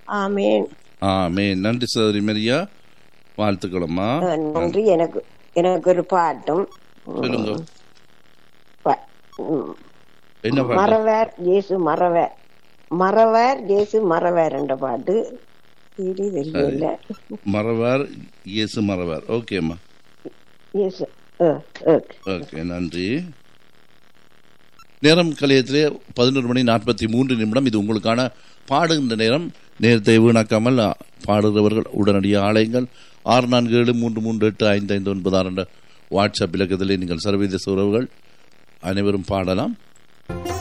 ஆமேன் ஆமே நன்றி சகோதரி மரியா வாழ்த்துக்களம்மா அஹ், நன்றி எனக்கு எனக்கு ஒரு பாட்டும் சொல்லுங்க ப- ம், என்ன பாட்டு மறவர் இயேசு மறவர் மறவர் இயேசு மறவர் என்ற பாட்டு இது தெரியல மறவார் இயேசு மறவார் ஓகேம்மா இயேசு அஹ், ஓகே ஓகே நன்றி நேரம் கலையத்திலே பதினொரு மணி நாற்பத்தி மூன்று நிமிடம் இது உங்களுக்கான பாடுகின்ற நேரம் நேரத்தை வீணாக்காமல் அ, பாடுகிறவர்கள் உடனடியாக ஆலயங்கள் ஆறு நான்கு ஏழு மூன்று மூன்று எட்டு ஐந்து ஐந்து ஒன்பது ஆறு என்ற வாட்ஸ்அப் இலக்கத்திலே நீங்கள் சர்வதேச உறவுகள் அனைவரும் பாடலாம்